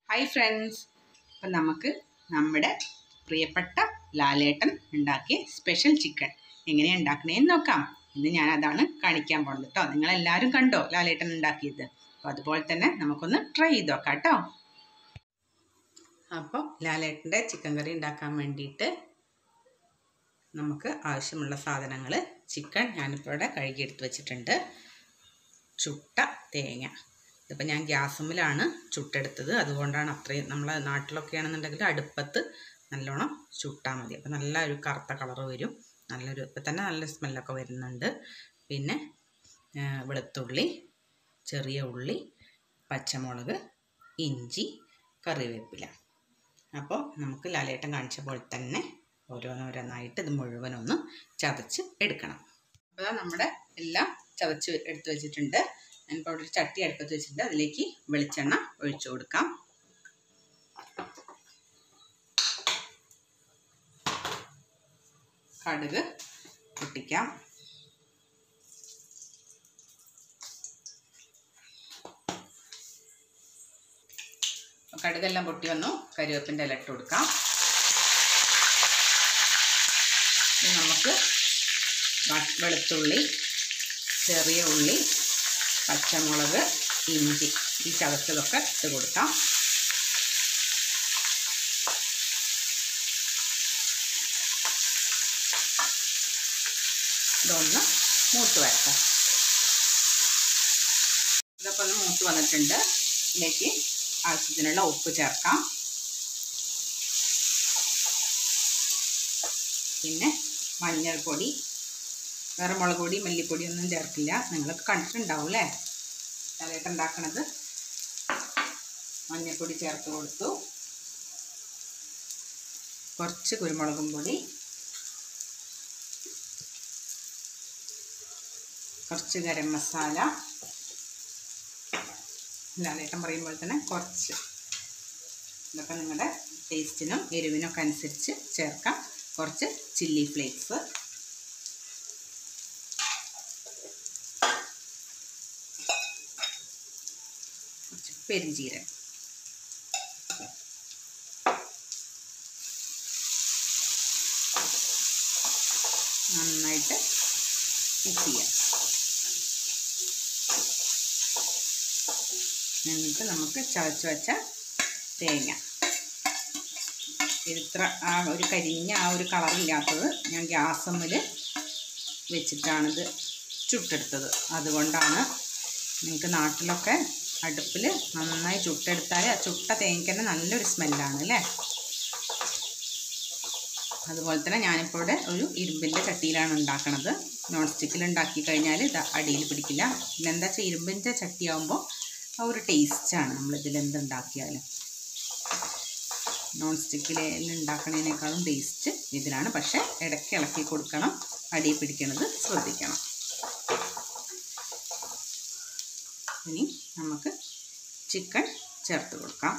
hi friends അപ്പം നമുക്ക് നമ്മുടെ പ്രിയപ്പെട്ട ലാലേട്ടൻ ഉണ്ടാക്കിയ സ്പെഷ്യൽ ചിക്കൻ എങ്ങനെയാണ് ഉണ്ടാക്കണേന്ന് നോക്കാം ഇന്ന് ഞാൻ അതാണ് കാണിക്കാൻ പോകുന്നത് കേട്ടോ നിങ്ങളെല്ലാവരും കണ്ടോ ലാലേട്ടൻ ഉണ്ടാക്കിയത് അപ്പോൾ അതുപോലെ തന്നെ നമുക്കൊന്ന് ട്രൈ ചെയ്ത് നോക്കാം കേട്ടോ അപ്പോൾ ലാലേട്ടൻ്റെ ചിക്കൻ കറി ഉണ്ടാക്കാൻ വേണ്ടിയിട്ട് നമുക്ക് ആവശ്യമുള്ള സാധനങ്ങൾ ചിക്കൻ ഞാനിപ്പോൾ ഇവിടെ കഴുകിയെടുത്ത് വെച്ചിട്ടുണ്ട് ചുട്ട തേങ്ങ ഇതിപ്പോൾ ഞാൻ ഗ്യാസുമ്മിലാണ് ചുട്ടെടുത്തത് അതുകൊണ്ടാണ് അത്രയും നമ്മളെ നാട്ടിലൊക്കെ ആണെന്നുണ്ടെങ്കിൽ അടുപ്പത്ത് നല്ലോണം ചുട്ടാൽ മതി അപ്പോൾ നല്ല ഒരു കറുത്ത കളറ് വരും നല്ലൊരു ഇപ്പം തന്നെ നല്ല സ്മെല്ലൊക്കെ വരുന്നുണ്ട് പിന്നെ വെളുത്തുള്ളി ചെറിയ ഉള്ളി പച്ചമുളക് ഇഞ്ചി കറിവേപ്പില അപ്പോൾ നമുക്ക് ലാലേട്ടൻ കാണിച്ച പോലെ തന്നെ ഓരോന്നോരോന്നായിട്ട് ഇത് മുഴുവനൊന്ന് ചതച്ച് എടുക്കണം അപ്പോൾ നമ്മുടെ എല്ലാം ചതച്ച് എടുത്ത് വെച്ചിട്ടുണ്ട് ഞാനിപ്പോൾ അവിടെ ഒരു ചട്ടി അടുപ്പത്ത് വെച്ചിട്ടുണ്ട് അതിലേക്ക് വെളിച്ചെണ്ണ ഒഴിച്ചു കൊടുക്കാം കടുക് പൊട്ടിക്കാം കടുകെല്ലാം പൊട്ടി വന്നു കരിവേപ്പിൻ്റെ ഇല ഇട്ട് കൊടുക്കാം ഇനി നമുക്ക് വെളുത്തുള്ളി ചെറിയ ഉള്ളി പച്ചമുളക് ഇഞ്ചി ഈ ചതച്ചതൊക്കെ ഇട്ട് കൊടുക്കാം ഇതൊന്ന് മൂത്ത് വരട്ടെ ഇതൊക്കെ ഒന്ന് മൂത്ത് വന്നിട്ടുണ്ട് ഇതിലേക്ക് ആവശ്യത്തിനുള്ള ഉപ്പ് ചേർക്കാം പിന്നെ മഞ്ഞൾപ്പൊടി വേറെ മുളക് പൊടി മല്ലിപ്പൊടി ഒന്നും ചേർക്കില്ല നിങ്ങളൊക്കെ കണ്ടിട്ടുണ്ടാവും അല്ലേ തലയിട്ട് ഉണ്ടാക്കണത് മഞ്ഞൾപ്പൊടി ചേർത്ത് കൊടുത്തു കുറച്ച് കുരുമുളകും പൊടി കുറച്ച് ഗരം മസാല ലാലേട്ടൻ പറയുമ്പോൾ തന്നെ കുറച്ച് ഇതൊക്കെ നിങ്ങളുടെ ടേസ്റ്റിനും എരിവിനൊക്കെ അനുസരിച്ച് ചേർക്കാം കുറച്ച് ചില്ലി ഫ്ലേക്സ് കുറച്ച് പെരിഞ്ചീരകം നന്നായിട്ട് മിക്സ് ചെയ്യാം എന്നിട്ട് നമുക്ക് ചതച്ച് വെച്ച തേങ്ങ ഇത്ര ആ ഒരു കരിഞ്ഞ ആ ഒരു കളറില്ലാത്തത് ഞാൻ ഗ്യാസമ്മിൽ വെച്ചിട്ടാണിത് ചുട്ടെടുത്തത് അതുകൊണ്ടാണ് നിങ്ങൾക്ക് നാട്ടിലൊക്കെ അടുപ്പിൽ നന്നായി ചുട്ടെടുത്താൽ ആ ചുട്ട തേങ്ങയ്ക്ക് തന്നെ നല്ലൊരു സ്മെല്ലാണ് അല്ലേ അതുപോലെ തന്നെ ഞാനിപ്പോൾ ഇവിടെ ഒരു ഇരുമ്പിൻ്റെ ചട്ടിയിലാണ് ഉണ്ടാക്കണത് നോൺ സ്റ്റിക്കിൽ ഉണ്ടാക്കി കഴിഞ്ഞാൽ ഇത് അടിയിൽ പിടിക്കില്ല പിന്നെ എന്താ വെച്ചാൽ ഇരുമ്പിൻ്റെ ചട്ടിയാകുമ്പോൾ ആ ഒരു ടേസ്റ്റാണ് നമ്മളിതിൽ എന്തുണ്ടാക്കിയാലും നോൺ സ്റ്റിക്കിൽ ഉണ്ടാക്കണതിനേക്കാളും ടേസ്റ്റ് ഇതിലാണ് പക്ഷേ ഇടയ്ക്ക് ഇളക്കി കൊടുക്കണം അടിയിൽ പിടിക്കണത് ശ്രദ്ധിക്കണം ഇനി നമുക്ക് ചിക്കൻ ചേർത്ത് കൊടുക്കാം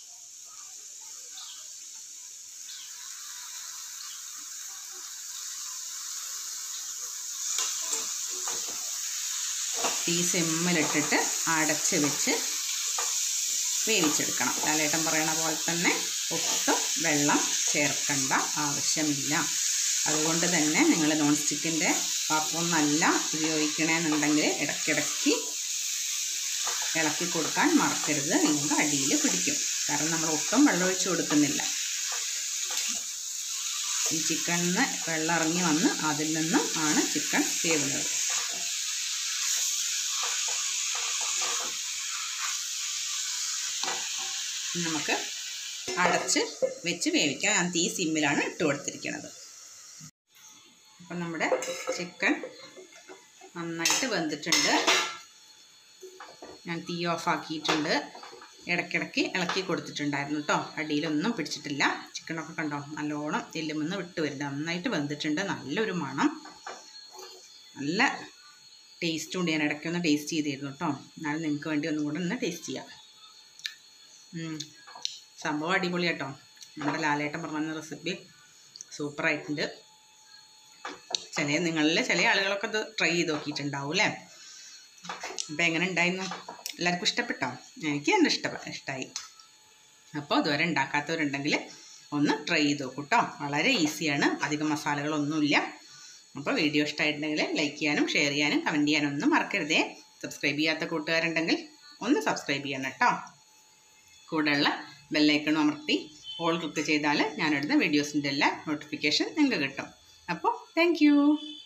തീ സിമ്മിലിട്ടിട്ട് അടച്ച് വെച്ച് വേവിച്ചെടുക്കണം ലാലേട്ടൻ പറയണ പോലെ തന്നെ ഒട്ടും വെള്ളം ചേർക്കേണ്ട ആവശ്യമില്ല അതുകൊണ്ട് തന്നെ നിങ്ങൾ നോൺ സ്റ്റിക്കിൻ്റെ പാത്രം നല്ല ഉപയോഗിക്കണമെന്നുണ്ടെങ്കിൽ ഇടയ്ക്കിടയ്ക്ക് ഇളക്കി കൊടുക്കാൻ മറക്കരുത് നിങ്ങൾക്ക് അടിയിൽ പിടിക്കും കാരണം നമ്മൾ ഒട്ടും വെള്ളം ഒഴിച്ച് കൊടുക്കുന്നില്ല ഈ ചിക്കനിൽ നിന്ന് വെള്ളം ഇറങ്ങി വന്ന് അതിൽ നിന്നും ആണ് ചിക്കൻ വേവുന്നത് നമുക്ക് അടച്ച് വെച്ച് വേവിക്കാം ഞാൻ തീ സിമ്മിലാണ് ഇട്ട് കൊടുത്തിരിക്കുന്നത് അപ്പം നമ്മുടെ ചിക്കൻ നന്നായിട്ട് വെന്തിട്ടുണ്ട് ഞാൻ തീ ഓഫ് ആക്കിയിട്ടുണ്ട് ഇടയ്ക്കിടയ്ക്ക് ഇളക്കി കൊടുത്തിട്ടുണ്ടായിരുന്നു കേട്ടോ അടിയിലൊന്നും പിടിച്ചിട്ടില്ല ചിക്കനൊക്കെ കണ്ടോ നല്ലോണം എല്ലുമെന്ന് വിട്ട് വരുന്നുണ്ട് നന്നായിട്ട് വെന്തിട്ടുണ്ട് നല്ലൊരു മണം നല്ല ടേസ്റ്റും ഉണ്ട് ഞാൻ ഇടയ്ക്കൊന്ന് ടേസ്റ്റ് ചെയ്തിരുന്നു കേട്ടോ എന്നാലും നിങ്ങൾക്ക് വേണ്ടി ഒന്നും കൂടെ ഒന്ന് ടേസ്റ്റ് ചെയ്യാം സംഭവം അടിപൊളി കേട്ടോ നമ്മുടെ ലാലേട്ടൻ പറഞ്ഞ റെസിപ്പി സൂപ്പറായിട്ടുണ്ട് ചില നിങ്ങളിൽ ചില ആളുകളൊക്കെ ഇത് ട്രൈ ചെയ്ത് നോക്കിയിട്ടുണ്ടാവും അല്ലേ അപ്പോൾ എങ്ങനെ ഉണ്ടായിരുന്നു എല്ലാവർക്കും ഇഷ്ടപ്പെട്ടോ എനിക്ക് തന്നെ ഇഷ്ടപ്പെട്ട ഇഷ്ടമായി അപ്പോൾ ഇതുവരെ ഉണ്ടാക്കാത്തവരുണ്ടെങ്കിൽ ഒന്ന് ട്രൈ ചെയ്ത് നോക്കൂ കേട്ടോ വളരെ ഈസിയാണ് അധികം മസാലകളൊന്നുമില്ല അപ്പോൾ വീഡിയോ ഇഷ്ടമായിട്ടുണ്ടെങ്കിൽ ലൈക്ക് ചെയ്യാനും ഷെയർ ചെയ്യാനും കമൻറ്റ് ചെയ്യാനും ഒന്നും മറക്കരുതേ സബ്സ്ക്രൈബ് ചെയ്യാത്ത കൂട്ടുകാരുണ്ടെങ്കിൽ ഒന്ന് സബ്സ്ക്രൈബ് ചെയ്യണം കേട്ടോ കൂടെയുള്ള ബെല്ലൈക്കണും അമർത്തി ഓൾ ക്ലിക്ക് ചെയ്താൽ ഞാനെടുത്ത വീഡിയോസിൻ്റെ എല്ലാ നോട്ടിഫിക്കേഷൻ നിങ്ങൾക്ക് കിട്ടും അപ്പോൾ താങ്ക്